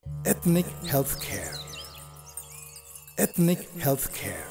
Ethnic Healthcare. Ethnic Healthcare.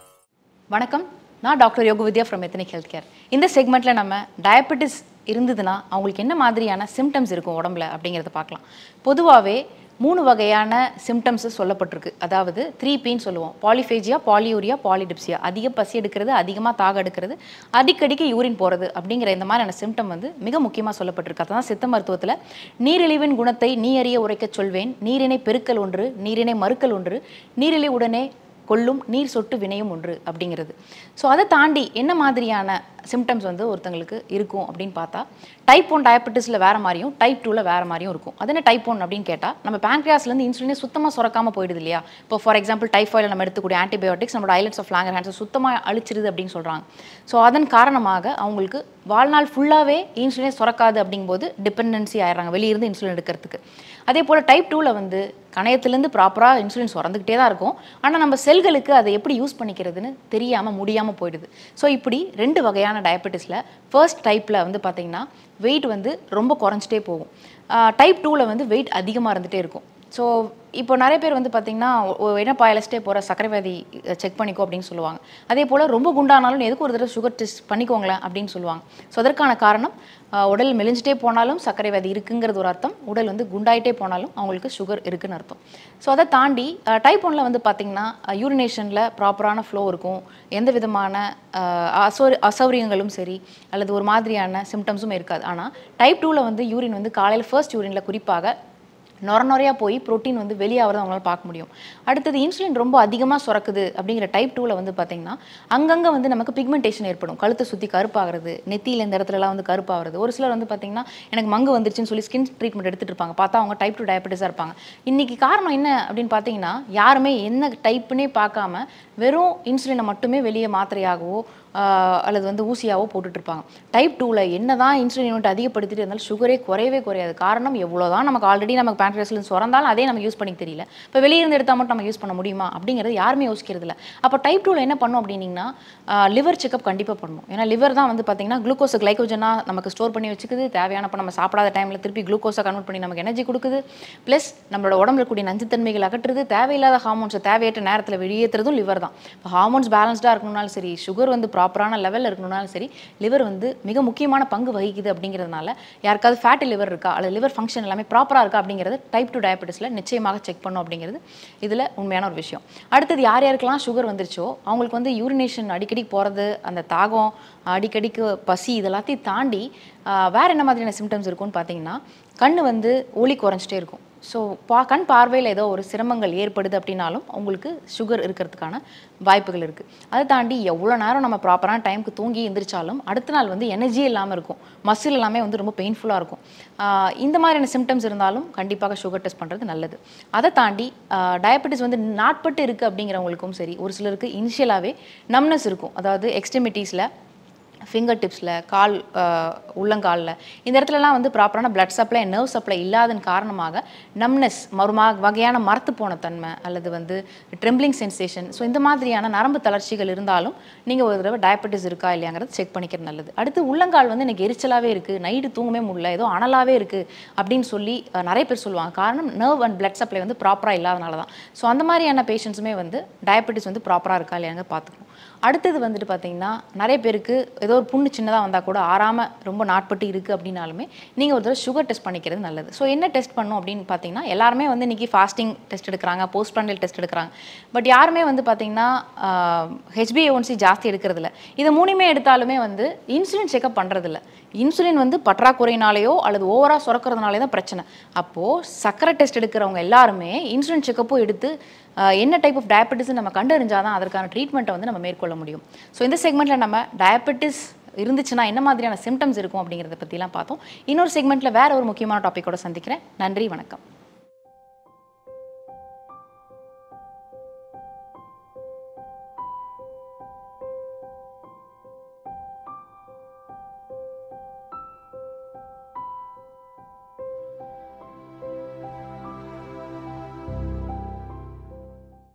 வணக்கம் நான் doctor Yogavidya from Ethnic Healthcare இந்த செக்மெண்ட்டில் நம்ம டயபெட்டிஸ் இருந்ததுன்னா அவங்களுக்கு என்ன மாதிரியான சிம்டம்ஸ் இருக்கும் உடம்புல அப்படிங்கிறத பார்க்கலாம் பொதுவாகவே மூணு வகையான சிம்டம்ஸ் சொல்லப்பட்டிருக்கு அதாவது த்ரீ பின்னு சொல்லுவோம் பாலிஃபேஜியா பாலியூரியா பாலிடிப்சியா அதிக பசி எடுக்கிறது அதிகமாக தாக எடுக்கிறது அடிக்கடிக்கு யூரின் போகிறது அப்படிங்கிற இந்த மாதிரியான சிம்டம் வந்து மிக முக்கியமாக சொல்லப்பட்டிருக்கு அதான் சித்த மருத்துவத்தில் நீரிழிவின் குணத்தை நீ அறிய உரைக்கச் சொல்வேன் நீரினை பெருக்கல் ஒன்று நீரினை மறுக்கல் ஒன்று நீரிழி உடனே கொல்லும் நீர் சொட்டு வினையும் ஒன்று அப்படிங்கிறது ஸோ அதை தாண்டி என்ன மாதிரியான சிம்டம்ஸ் வந்து ஒருத்தங்களுக்கு இருக்கும் அப்படின்னு பார்த்தா டைப் ஒன் டயபெட்டிஸில் வேறு மாதிரியும் டைப் டூவில் வேறு மாதிரியும் இருக்கும் அது என்ன டைப் ஒன் அப்படின்னு கேட்டால் நம்ம பேங்க்ரியாஸ்லேருந்து இன்சுலினே சுத்தமாக சுரக்காமல் போயிடுது இல்லையா இப்போ ஃபார் எக்ஸாம்பிள் டைஃபாய்டில் நம்ம எடுத்துக்கூடிய ஆன்டிபயோட்டிக்ஸ் நம்மளோட ஐலட்ஸ் ஆஃப் லாங்கர் ஹேண்ட்ஸை சுத்தமாக அழிச்சிருது அப்படின்னு சொல்கிறாங்க ஸோ அதன் காரணமாக அவங்களுக்கு வாழ்நாள் ஃபுல்லாகவே இன்சுலினே சுரக்காது அப்படிங்கும்போது டிபெண்டன்சி ஆயிடுறாங்க வெளியிருந்து இன்சுலின் எடுக்கிறதுக்கு அதே போல் டைப் டூவில் வந்து கணையத்துலேருந்து ப்ராப்பராக இன்சுலின் சுரந்துக்கிட்டே தான் இருக்கும் ஆனால் நம்ம செல்களுக்கு அதை எப்படி யூஸ் பண்ணிக்கிறதுன்னு தெரியாமல் முடியாமல் போயிடுது ஸோ இப்படி ரெண்டு வகையான டயபெட்டிஸில் ஃபர்ஸ்ட் டைப்பில் வந்து பார்த்திங்கன்னா வெயிட் வந்து ரொம்ப குறைஞ்சிட்டே போகும் டைப் டூவில் வந்து வெயிட் அதிகமாக இருந்துகிட்டே இருக்கும் ஸோ இப்போ நிறைய பேர் வந்து பார்த்திங்கன்னா என்ன பாயலஸ்டே போகிற சர்க்கரை வியாதி செக் பண்ணிக்கோ அப்படின்னு சொல்லுவாங்க அதே போல் ரொம்ப குண்டானாலும் எதுக்கு ஒரு தடவை சுகர் டெஸ்ட் பண்ணிக்கோங்களேன் அப்படின்னு சொல்லுவாங்க ஸோ அதற்கான காரணம் ஆஹ், உடல் மெலிஞ்சிட்டே போனாலும் சர்க்கரை வியாதி இருக்குங்கிறது ஒரு அர்த்தம் உடல் வந்து குண்டாயிட்டே போனாலும் அவங்களுக்கு சுகர் இருக்குன்னு அர்த்தம் ஸோ அதை தாண்டி டைப் ஒன்ல வந்து பார்த்திங்கன்னா யூரினேஷனில் ப்ராப்பரான ஃப்ளோ இருக்கும் எந்த விதமான ஆஹ், அசௌரி அசௌரியங்களும் சரி அல்லது ஒரு மாதிரியான சிம்டம்ஸும் இருக்காது ஆனால் டைப் டூவில் வந்து யூரின் வந்து காலையில் ஃபர்ஸ்ட் யூரினில் குறிப்பாக நொர நொறையா போய் புரோட்டீன் வந்து வெளியாகிறத அவங்களால பார்க்க முடியும் அடுத்தது இன்சுலின் ரொம்ப அதிகமாக சுரக்குது அப்படிங்கிற டைப் டூவில் வந்து பார்த்தீங்கன்னா அங்கங்கே வந்து நமக்கு பிக்மெண்டேஷன் ஏற்படும் கழுத்தை சுற்றி கருப்பாகிறது நெத்தியில் இந்த இடத்துலலாம் வந்து கருப்பாகிறது ஒரு சிலர் வந்து பார்த்தீங்கன்னா எனக்கு மங்கு வந்துருச்சுன்னு சொல்லி ஸ்கின் ட்ரீட்மெண்ட் எடுத்துகிட்டு இருப்பாங்க பார்த்தா அவங்க டைப் டூ டயபெட்டிஸாக இருப்பாங்க இன்றைக்கி காரணம் என்ன அப்படின்னு பார்த்தீங்கன்னா யாருமே என்ன டைப்புன்னே பார்க்காம வெறும் இன்சுலினை மட்டுமே வெளியே மாத்திரையாகவோ ஆஹ் அல்லது வந்து ஊசியாவோ போட்டுட்டு இருப்பாங்க டைப் டூவில் என்ன தான் இன்சுலின் யூனிட் அதிகப்படுத்திட்டு இருந்தாலும் சுகரே குறையவே குறையாது காரணம் எவ்வளோ தான் நமக்கு ஆல்ரெடி நமக்கு பேங்க்ரஸ்ல சுரந்தாலும் அதே நமக்கு யூஸ் பண்ணிக்க தெரியல இப்போ வெளியிருந்து எடுத்தால் மட்டும் நம்ம யூஸ் பண்ண முடியுமா அப்படிங்கிறது யாருமே யோசிக்கிறது இல்லை அப்போ டைப் டூவில் என்ன பண்ணும் அப்படின்னீங்கன்னா லிவர் செக்அப் கண்டிப்பாக பண்ணணும் ஏன்னா லிவர் தான் வந்து பார்த்தீங்கன்னா குளுக்கோஸ் கிளைக்கோஜனாக நமக்கு ஸ்டோர் பண்ணி வச்சுக்குது தேவையானப்போ நம்ம சாப்பிடாத டைமில் திருப்பி குளுக்கோஸை கன்வெர்ட் பண்ணி நமக்கு எனர்ஜி கொடுக்குது ப்ளஸ் நம்மளோட உடம்புல இருக்கக்கூடிய நஞ்சுத்தன்மைகள் அகற்றுறது தேவையில்லாத ஹார்மோன்ஸை தேவையற்ற நேரத்தில் வெளியேற்றுறதும் லிவர் தான் இப்போ ஹார்மோன்ஸ் பேலன்ஸ்டாக இருக்கணும்னாலும் சரி சுகர் வந்து ப்ராப்பரான லெவலில் இருக்கணும்னாலும் சரி லிவர் வந்து மிக முக்கியமான பங்கு வகிக்குது அப்படிங்கிறதுனால யாருக்காவது ஃபேட்டி லிவர் இருக்கா அல்லது லிவர் ஃபங்க்ஷன் எல்லாமே ப்ராப்பராக இருக்கா அப்படிங்கிறது டைப் டூ டயபெட்டிஸில் நிச்சயமாக செக் பண்ணும் அப்படிங்கிறது இதில் உண்மையான ஒரு விஷயம் அடுத்தது யார் யாருக்கெல்லாம் சுகர் வந்துருச்சோ அவங்களுக்கு வந்து யூரினேஷன் அடிக்கடி போகிறது அந்த தாகம் அடிக்கடிக்கு பசி இதெல்லாத்தையும் தாண்டி ஆஹ், வேற என்ன மாதிரியான சிம்டம்ஸ் இருக்கும்னு பார்த்தீங்கன்னா கண் வந்து ஒளி குறைஞ்சிட்டே இருக்கும் ஸோ பா கண் பார்வையில் ஏதோ ஒரு சிரமங்கள் ஏற்படுது அப்படின்னாலும் உங்களுக்கு சுகர் இருக்கிறதுக்கான வாய்ப்புகள் இருக்குது அதை தாண்டி எவ்வளோ நேரம் நம்ம ப்ராப்பரான டைமுக்கு தூங்கி எந்திரிச்சாலும் அடுத்த நாள் வந்து எனர்ஜி இல்லாமல் இருக்கும் மசில் எல்லாமே வந்து ரொம்ப பெயின்ஃபுல்லாக இருக்கும் ஆஹ் இந்த மாதிரியான சிம்டம்ஸ் இருந்தாலும் கண்டிப்பாக சுகர் டெஸ்ட் பண்ணுறது நல்லது அதை தாண்டி டயபெட்டிஸ் வந்து நாட்பட்டு இருக்குது அப்படிங்கிறவங்களுக்கும் சரி ஒரு சிலருக்கு இனிஷியலாகவே நம்னஸ் இருக்கும் அதாவது எக்ஸ்ட்ரிமிட்டிஸில் ஃபிங்கர் டிப்ஸில் கால் ஆஹ் உள்ளங்காலில் இந்த இடத்துலலாம் வந்து ப்ராப்பரான பிளட் சப்ளை நர்வ் சப்ளை இல்லாதன் காரணமாக நம்னஸ் மறுமா வகையான மரத்து போன தன்மை அல்லது வந்து ட்ரெம்பிளிங் சென்சேஷன் ஸோ இந்த மாதிரியான நரம்பு தளர்ச்சிகள் இருந்தாலும் நீங்கள் ஒரு தடவை டயபெட்டிஸ் இருக்கா இல்லையாங்கிறது செக் பண்ணிக்கிறது நல்லது அடுத்து உள்ளங்கால் வந்து எனக்கு எரிச்சலாகவே இருக்குது நைட்டு தூங்கவே முடியல ஏதோ அனலாகவே இருக்குது அப்படின்னு சொல்லி அஹ், நிறைய பேர் சொல்லுவாங்க காரணம் நர்வ் அண்ட் பிளட் சப்ளை வந்து ப்ராப்பராக இல்லாதனால தான் ஸோ அந்த மாதிரியான பேஷண்ட்ஸுமே வந்து டயபெட்டிஸ் வந்து ப்ராப்பராக இருக்கா இல்லையாங்க பார்த்துக்கணும் அடுத்தது வந்துட்டு பார்த்தீங்கன்னா நிறைய பேருக்கு ஏதோ ஒரு புண்ணு சின்னதாக வந்தால் கூட ஆறாமல் ரொம்ப நாட்பட்டு இருக்குது அப்படின்னாலுமே நீங்கள் ஒரு தடவை சுகர் டெஸ்ட் பண்ணிக்கிறது நல்லது ஸோ என்ன டெஸ்ட் பண்ணும் அப்படின்னு பார்த்தீங்கன்னா எல்லாருமே வந்து இன்றைக்கி ஃபாஸ்டிங் டெஸ்ட் எடுக்கிறாங்க போஸ்ட் ப்ராண்டல் டெஸ்ட் எடுக்கிறாங்க பட் யாருமே வந்து பார்த்தீங்கன்னா ஹெச்பிஏஒன்சி ஜாஸ்தி எடுக்கிறதில்ல இது மூணுமே எடுத்தாலுமே வந்து இன்சுலின் செக்அப் பண்ணுறதில்ல இன்சுலின் வந்து பற்றாக்குறையினாலேயோ அல்லது ஓவராக சுரக்கிறதுனாலே தான் பிரச்சனை அப்போது சர்க்கரை டெஸ்ட் எடுக்கிறவங்க எல்லாருமே இன்சுலின் செக்கப்பும் எடுத்து ஆஹ், என்ன டைப் ஆஃப் டயபெட்டிஸ் நம்ம கண்டறிஞ்சால் தான் அதற்கான ட்ரீட்மெண்ட்டை வந்து நம்ம மேற்கொள்ள முடியும் ஸோ இந்த செக்மெண்ட்டில் நம்ம டயபெட்டிஸ் இருந்துச்சுன்னா என்ன மாதிரியான சிம்டம்ஸ் இருக்கும் அப்படிங்கிறத பற்றிலாம் பார்த்தோம் இன்னொரு செக்மெண்ட்டில் வேற ஒரு முக்கியமான டாப்பிக்கோட சந்திக்கிறேன் நன்றி வணக்கம்